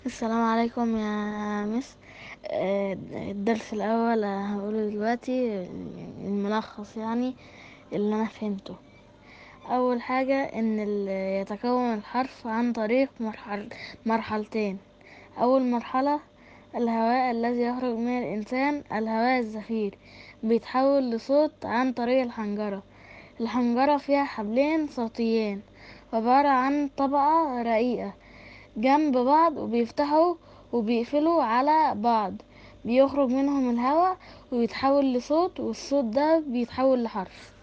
السلام عليكم يا مس آه، الدرس الأول هقوله دلوقتي الملخص يعني اللي أنا فهمته أول حاجة إن ال- يتكون الحرف عن طريق مرحل مرحلتين أول مرحلة الهواء الذي يخرج من الإنسان الهواء الزفير بيتحول لصوت عن طريق الحنجرة الحنجرة فيها حبلين صوتيين عبارة عن طبقة رقيقة جنب بعض وبيفتحوا وبيقفلوا على بعض بيخرج منهم الهواء ويتحول لصوت والصوت ده بيتحول لحرف